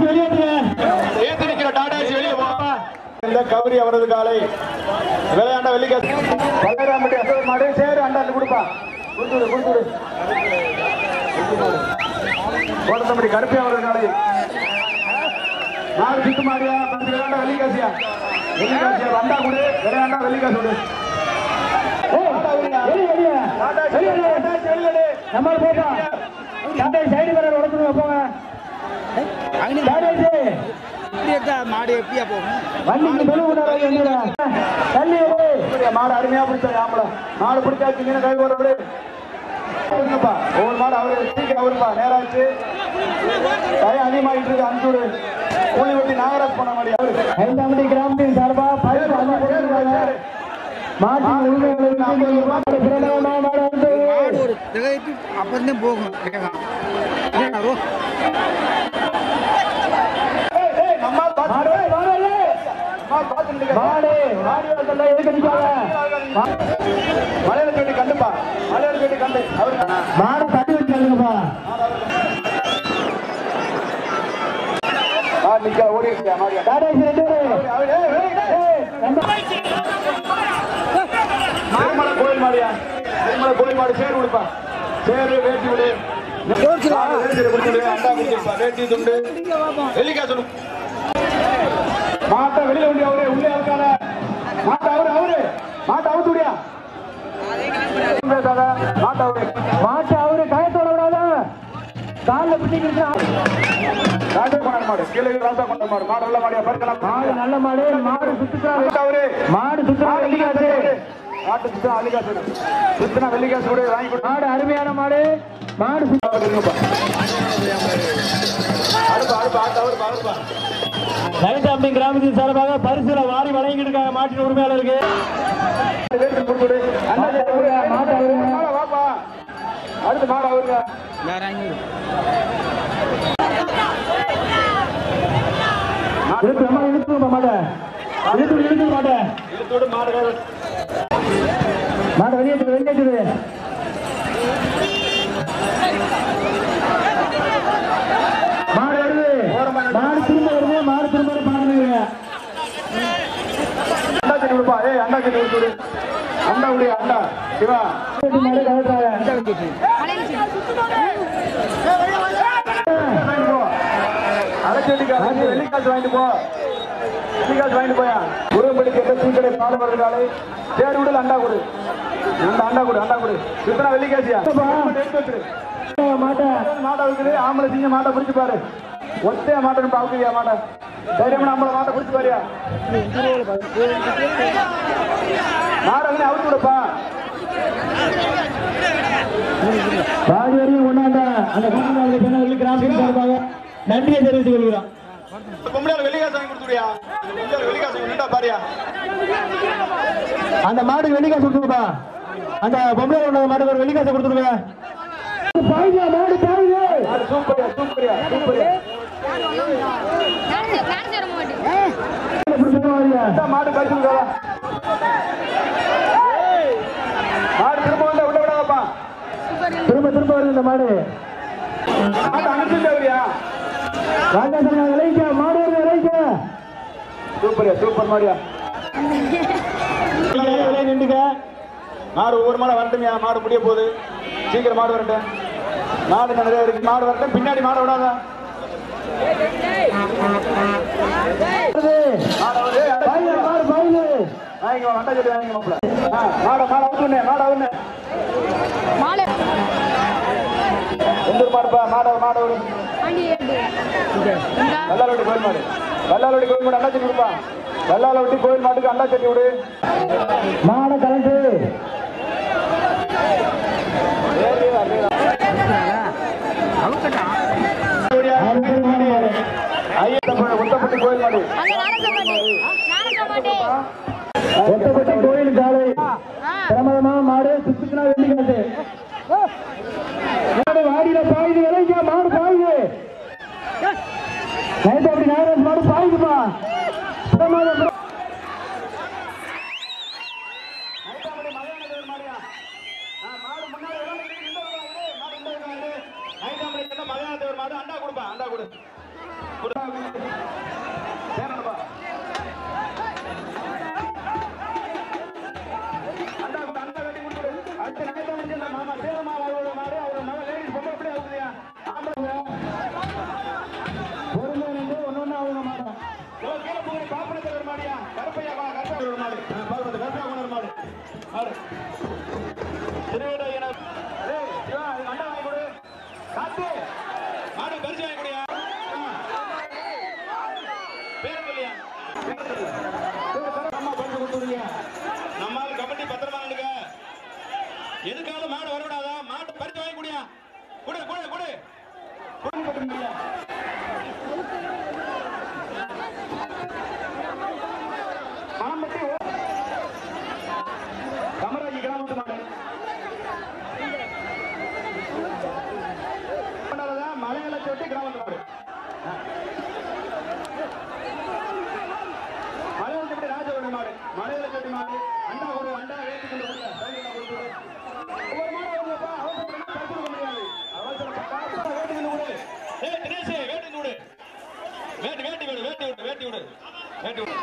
ஏத்து நிக்கிற டாடாசி வெளியே போ இந்த கபடி அவரது காலை விளையாண்ட வெள்ளிக்காசு பல்லாயிரம்பட்டி அசோக் மாடு சேரு அண்டாண்டு கொடுப்பா கொடுத்துடு கொடுத்துடு கோடத்தம்படி கருப்பி அவரது காலை நாலு சித்து மாடியா பத்து விளையாண்ட வெள்ளிக்காசியா வெள்ளிக்காசியா வந்தா கொடு விளையாண்டா வெள்ளிக்காசு கொடு நம்ம போட்டா சண்டை சைடு வர உடச்சுங்க போங்க மாடு எப்படியா போகும் வண்டிக்கு தொழில் கொண்டாடுறாங்க என்னடா? தள்ளி எடு. மாடு அருமையா பிடிச்சா ஆம்பளை மாடு பிடிச்சாச்சு மீன கை போடுறது ஒவ்வொரு மாடு அவரு சீக்கிரம் அவருப்பா நேராச்சு டயம் அதிகமாகிட்டு இருக்கு அஞ்சூறு கூலி வெட்டி நாகராஜ் பண்ண மாதிரி அவரு ஐந்தாமடி கிராமத்தின் சார்பா பரிசு அள்ளி கொடுத்திருக்காங்க. மாட்டின் உரிமையாளருக்கு மாடு பிரபலமான மாடு வந்து மாடு ஒரு திகைப்பு அப்புறம் போகும் வேகம் ஏன் ரோ ஏய், ஏய், நம்ம ஆள் பார்த்து- மாடு, மாடு இல்லை. நம்ம ஆள் பார்த்துட்டு இருக்க. மாடு மாடு வரத்துல எதுக்கு நிக்காத? மலையாள பேட்டி கண்டுப்பா மலையாள பேட்டி கண்டு அவரு மாடு தட்டி வச்சிருங்கப்பா மாடு நிக்க ஓடி இருக்கியா மாடியா டாடா ரெண்டு அவரு ஏய், ஏய், ஏய். திருமலை கோயில் மாடியா திருமலை கோயில் மாடு சேரு கொடுப்பா சேரு வேட்டி விடு நாலு வேட்டி கொடுத்து விடு, அண்டா கொடுத்துருப்பா வேட்டி துண்டு வெள்ளிக்காய் சொல்லு மாட்டை வெளியில உண்டு அவரு உள்ளே இருக்காத மாட்டை அவரு அவரு மாட்டை அவுத்து விடியா பேசாத மாட்டை அவரு மாட்டு அவரு கயத்தோட விடாத காலில் பிடிக்கிறா ராஜா கொண்டாட மாடு கீழே ராஜா கொண்ட மாடு மாடு நல்ல மாடியா பறக்கலாம் மாடு நல்ல மாடு மாடு சுத்துறா மாட்டு அவரு மாடு சுத்துறா வெள்ளிக்காசு மாட்டு சுத்தம் அள்ளிக்காசு சுத்தினா வெள்ளிக்காசு கூட வாங்கி கொடு மாடு அருமையான மாடு மாடு சுத்த இருங்கப்பா அறுப்பா அறுப்பா ஆட்டு அவருப்பா அவருப்பா லைட்டாம்பி கிராமத்தின் சார்பாக பரிசுல வாரி வழங்கிட்டு இருக்காங்க மாட்டின் உரிமையாளருக்கு வேட்டு கொடுத்துடு அண்ணா மாட்டை அவருங்க மாடை வாப்பா அடுத்து மாடு அவருங்க வேற ஐநூறு இழுத்து அம்மா இழுத்து மாட்டை இழுத்து இழுத்து மாட்டை இழுத்தோடு மாடு மாடு வெளியேற்று வெளியேற்றுது மாடு வருது மாடு திரும்ப வருது மாடு திரும்ப பாருங்க அண்டா செடி கொடுப்பா ஏய் அண்டா செடி கொடுத்துடு அண்டா விடு அண்டா சிவா மாடு கலட்டாங்க வாங்கிட்டு போ அரைச்செடிக்கா வெள்ளிக்காசு வாங்கிட்டு போ வெள்ளிக்காசு வாங்கிட்டு போயா குரும்படி கேட்ட தூக்கடை பால் வருகிறாளே சரி விடல அண்டா கொடு அந்த அண்டா கொடு அண்டா கொடு சுத்தனா வெள்ளிக்காசியா எடுத்து வச்சிரு மாட்டை மாட்டை இருக்குது ஆம்பளை சிங்க மாட்டை பிடிச்சு பாரு ஒத்தையா மாட்டை பாக்குறியா மாட்டை தைரியமான ஆம்பளை மாட்டை பிடிச்சு பாரியா மாடை வந்து அவுத்து விடப்பா பாதி வரையும் கொண்டாண்ட அந்த குடும்பங்களுக்கு பெண்ணவர்களுக்கு கிராமத்தின் சார்பாக நன்றியை தெரிவித்துக் கொள்கிறோம் பொம்பளையால வெள்ளிக்காசு வாங்கி கொடுத்துருவியா பொம்பளையால வெள்ளிக்காசு நின்றா பாரியா அந்த மாடு வெளிக்காசு கொடுத்துருப்பா அந்த பொம்பளை கொண்ட மாடு ஒரு வெளிக்காசு கொடுத்துருங்க பாய்யா மாடு பாய்யா மாடு சூப்பரியா சூப்பரியா சூப்பரியா இந்த மாடு பரிசு கொடுக்காதா? மாடு திரும்ப வந்தா உள்ள விடாதப்பா திரும்ப திரும்ப வருது இந்த மாடு மாட்டு அனுப்பிச்சு அவரியா ராஜாசன விளைக்க மாடு வருது விளைக்க சூப்பரியா சூப்பர் மாடியா விலை நின்றுக்க மாடு ஒவ்வொரு மாடு வரட்டுமியா மாடு முடிய போகுது சீக்கிரம் மாடு வரட்டும் மாடு இன்னும் நிறைய இருக்கு மாடு வரட்டும் பின்னாடி மாடு விடாத மாடு வருது பாய்யா மாடு பாயுது வாங்கிக்க வண்டா சொல்லி வாங்கிக்க மாப்பிள மாடை மாடை அவுத்துனே மாடை அவுன்னு எந்த மாடுப்பா மாடை மாடை விடு வெள்ளாலோட்டி கோயில் மாடு வெள்ளாலோட்டி கோயில் மாடு அண்டா சட்டி கொடுப்பா வெள்ளாலோட்டி கோயில் மாட்டுக்கு அண்டா சட்டி விடு மாடை கலந்து ஐயப்பன் உத்தப்பட்டி கோயில் மாடு ஒட்டப்பட்டி கோயில் காலை பிரமதமா மாடு சுத்துக்குனா வெள்ளிக்காசு மாடு வாடியில பாயுது விளைக்க மாடு பாயுது நைட்டு அப்படி நாகராஜ் மாடு பாயுதுப்பா பிரமாதம் மாடு அண்டா கொடுப்பா அண்டா கொடு சேரணும்பா அண்டா அண்டா கட்டி கொடுத்துரு அடுத்த நாயத்தை முடிஞ்சு இந்த மாமா சேரமா அவரோட மாடு அவரோட மகன் லேடிஸ் பொம்பளை எப்படி ஆகுதுயா ஆம்பளை பொறுமை நின்று ஒன்னொன்னு அவங்க மாட்டோம் இவ்வளவு கீழே போகிற பாப்பனத்தில் ஒரு மாடியா கருப்பையா வா கருப்பா ஒரு மாடு ஆ, பாருங்க கருப்பா கொண்டு ஒரு மாடு மாடு திருவிடையினர் ஏய் சிவா அது அண்டா வாங்கி கொடு காத்து மாடு பரிசு வாங்கி கொடுயா பேர் இல்லையா அம்மா பரிசு கொடுத்துருங்க நம்மால் கபடி பத்திரமா நின்னுங்க எதுக்காவது மாடு வரவிடாதா மாட்டு பரிசு வாங்கி குடியா கொடு கொடு கொடு கொடு கொடுங்க மணம்பட்டி கமராஜி கிராமத்து மாடு கொண்டாடுறதா மலையாள சொட்டி கிராமத்து மாடு மலையாள சொட்டி ராஜவோட மாடு மலையாள சொட்டி மாடு அண்டா ஒரு அண்டா ஏற்றி கொண்டு கொடுங்க சைடுல கொடுத்து விடு. ஒவ்வொரு மாடு அவங்கப்பா அவசரப்பட்டு பரிசு கொடுக்க முடியாது அவசரப்பட்டா வேட்டி கொண்டு விடு ஏய் தினேஷ் வேட்டி கொண்டு விடு வேட்டி வேட்டி விடு வேட்டி விடு வேட்டி விடு வேட்டி விடு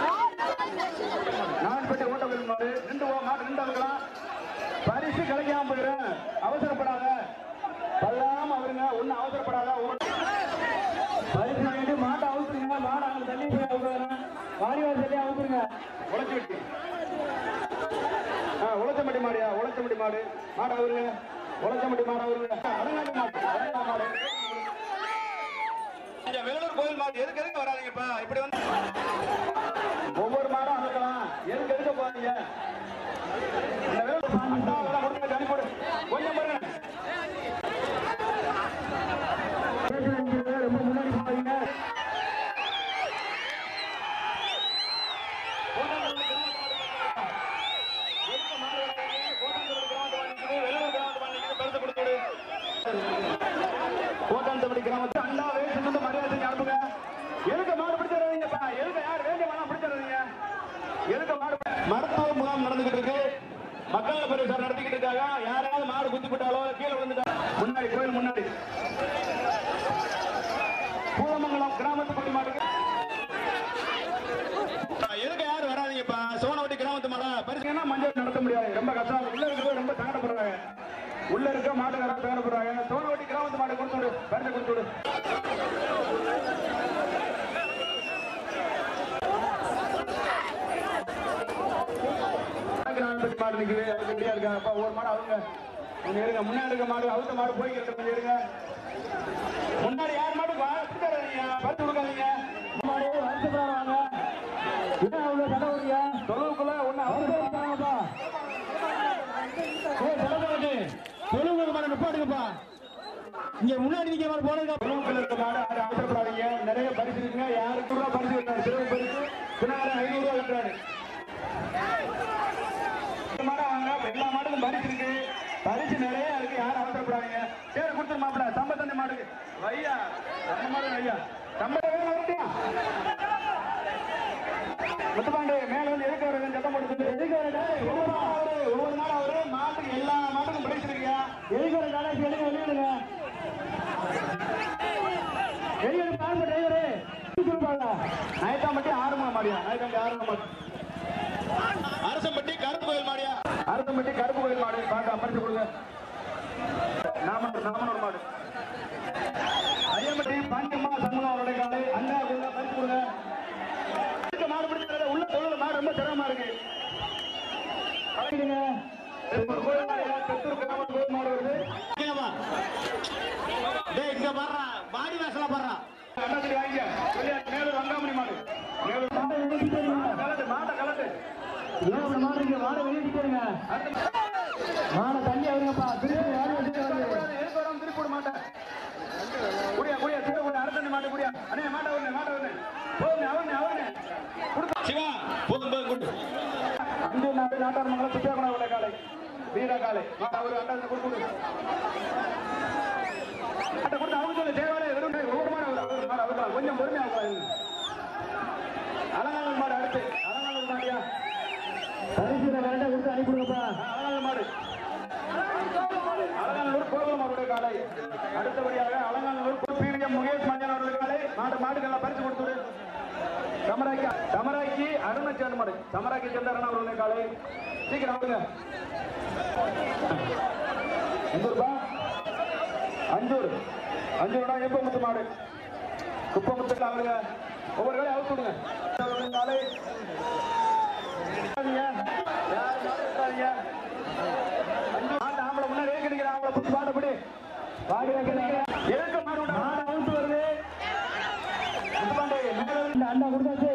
நான் பெற்ற ஓட்டங்கள் மாடு நின்று போ மாடு நின்று இருக்கலாம் பரிசு கிடைக்காம போயிடும் அவசரப்படாத பல்லாம அவருங்க ஒன்னும் அவசரப்படாத ஓட்டு. பரிசு வாங்கிட்டு மாட்டை அவுத்துருங்க மாடை அங்கே தள்ளி போய் அவுத்துறேன் வாரிவார் தள்ளி அவுத்துருங்க உழைச்சி வெட்டி ஆ உழைச்சம்பட்டி மாடியா உழைச்சம்பட்டி மாடு மாடு அவருங்க உழைச்சம்பட்டி மாடு அவருங்க அடங்காட்டு மாடு அடங்கா மாடு இந்த வேலூர் கோயில் மாடு எதுக்கு எதுக்கு வராதீங்கப்பா இப்படி வந்து ஒவ்வொரு மாடும் அனுக்கலாம் எதுக்கு எதுக்க போறீங்க இந்த வேலூர் அண்டாவெல்லாம் கொடுத்து அனுப்பிவிடு கொஞ்சம் பாருங்க ஸ்டேஷன் அடிக்கிறது ரொம்ப முன்னாடி போறீங்க கோட்டாந்தபடி கிராமத்து அண்டாவே சின்னந்த மரியாதை செஞ்சு அனுப்புங்க எதுக்கு மாடு பிடிச்சிடுறீங்கப்பா எதுக்கு யார் வேண்டிய மாடம் பிடிச்சிடுறீங்க எதுக்கு மாடு மருத்துவ முகாம் நடந்துகிட்டு இருக்கு மக்கள் பரிசு நடத்திக்கிட்டு இருக்காங்க யாராவது மாடு குத்தி போட்டாலோ கீழே விழுந்துட்டா முன்னாடி கோயில் முன்னாடி பூதமங்கலம் கிராமத்து பள்ளி மாட்டுக்கு எதுக்கு யாரும் வராதீங்கப்பா சோனவட்டி கிராமத்து மாடா பரிசுனா மஞ்சள் நடத்த முடியாது ரொம்ப கஷ்டம் உள்ள இருக்கிறது ரொம்ப சங்கடப்படுறாங்க உள்ள இருக்க மாட்டுக்காரங்க சங்கடப்படுறாங்க சோனவட்டி கிராமத்து மாடு கொடுத்து விடு பரிசு கொடுத்து விடு கிராமத்து மாடு நிக்குது அதுக்கு ரெடியா இருக்காங்க அப்பா ஒரு மாடு அவங்க கொஞ்சம் இருங்க முன்னாடி இருக்க மாடு அவுத்த மாடு போய்க்கிறது கொஞ்சம் இருங்க முன்னாடி யார் மாடு பிடிக்காதீங்க பரிசு கொடுக்காதீங்க மாடு வருஷப்படுறாங்க என்ன அவ்வளோ சண்டை ஓடியா தொழுவுக்குள்ள ஒண்ணு வருஷப்படுறாங்கப்பா ஏய் தலைவருக்கு தொழுவுக்கு மாடு நிப்பாடுங்கப்பா இங்க முன்னாடி நிக்க மாடு போனதுக்கு தொழுவுக்குள்ள இருக்க மாடு யாரும் அவசரப்படாதீங்க நிறைய பரிசு இருக்குங்க யாருக்கு ரூபா பரிசு விட்டாரு சிறப்பு பரிசு பின்னாடி ஐநூறு ரூபா விட்டாரு மாடு வாங்க எல்லா மாடுக்கும் பரிசு இருக்கு பரிசு நிறைய இருக்கு யாரும் அவசரப்படாதீங்க சரி கொடுத்துரு மாப்பிள சம்பத்தண்ணி மாடுக்கு ஐயா நம்ம மாடு ஐயா சம்பளம் வேணும் வரட்டியா முத்துப்பாண்டி மேல வந்து எதுக்கு வருது சத்தம் போட்டு எதுக்கு வருது ஒவ்வொரு நாள் அவரு ஒவ்வொரு நாள் அவரு மாட்டுக்கு எல்லா மாட்டுக்கும் பரிசு இருக்கியா எதுக்கு ஒரு நாளைக்கு வெளியே வெளியிடுங்க வெளியே பாருங்க டிரைவரு கொடுப்பாங்க நயத்தாம்பட்டி ஆறுமுக மாடியா நயத்தாம்பட்டி ஆறுமுக மாடு அரசம்பட்டி கருப்பு கோயில் மாடியா அரசம்பட்டி கருப்பு கோயில் மாடு பாட்டு அப்பரிச்சு கொடுங்க நாமனூர் நாமனூர் மாடு ஐயம்பட்டி பாண்டியம்மா சண்முகம் அவருடைய காலை அண்ணா கொடுங்க பரிசு கொடுங்க இதுக்கு மாடு பிடிச்சது உள்ள தொழில் மாடு ரொம்ப சிரமமா இருக்கு கலக்கிடுங்க திருப்பூர் கோயில் மாடியா திருத்தூர் கிராம கோயில் மாடு வருது டேய் இங்க பாடுறா பாடி வேசல பாடுறா அண்ணாச்சி வாங்கிக்க சொல்லியா மேலூர் வங்காமணி மாடு மேலூர் மாட்டை வெளியிட்டு போயிருங்க கலட்டு மாட்டை கலட்டு ஏன் அப்படி மாடு இங்க மாடை வெளியிட்டு போயிருங்க அடுத்த மாடை தள்ளி அவருங்கப்பா திருப்பி யாரும் வச்சுட்டு வருது எதுக்கு வராம திருப்பி விட மாட்டேன் குடியா குடியா சீக்கிரம் குடியா அடுத்த மாட்டை குடியா அண்ணே மாட்டை வருனே மாட்டை வருனே போதுனே அவனே அவனே சிவா போதும் போதும் குடு அஞ்சு நாட்டு நாட்டார் மங்கள சுத்தியாகுணா உள்ள காலை வீரா காலை மாட்டா ஒரு அண்டா கொடுத்து விடு மாட்டை கொடுத்து அவங்க சொல்லு தேவாலய வெறும் ஒவ்வொரு மாடு அவர் அவர் மாடு அவர் கொஞ்சம் பொறுமையா அலங்காநல்லூர் மாடு அடுத்து அலங்காநல்லூர் மாடியா பரிசு கரெக்டா கொடுத்து அனுப்பி கொடுங்கப்பா அலங்காநல்லூர் மாடு அலங்காநல்லூர் கோகுலம் அவருடைய காலை அடுத்தபடியாக அலங்காநல்லூர் பீரியம் முகேஷ் மஞ்சள் அவருடைய காலை மாடு மாடுக்கெல்லாம் பரிசு கொடுத்துரு சமராக்கி சமராக்கி அருணை சேர்ந்த மாடு சமராக்கி சேர்ந்தாரா அவருடைய காலை சீக்கிரம் விடுங்க எந்தூர்பா அஞ்சூர் அஞ்சூர்டா எப்பமுத்து மாடு குப்பமுத்துல அவருங்க ஒவ்வொரு காலையும் அவுத்து விடுங்க அவருடைய காலை இருக்காதீங்க. யார் மாடு இருக்காதீங்க. அஞ்சூர் மாடு ஆம்பளை முன்னாடி ஏற்கனவே ஆம்பளை புத்து மாடு பிடி வாடி வைக்கிறீங்க எதுக்கு மாடு விட்டா? மாடு அவுத்து வருது முத்துப்பாண்டி, மேல இந்த அண்டா கொடுத்தாச்சு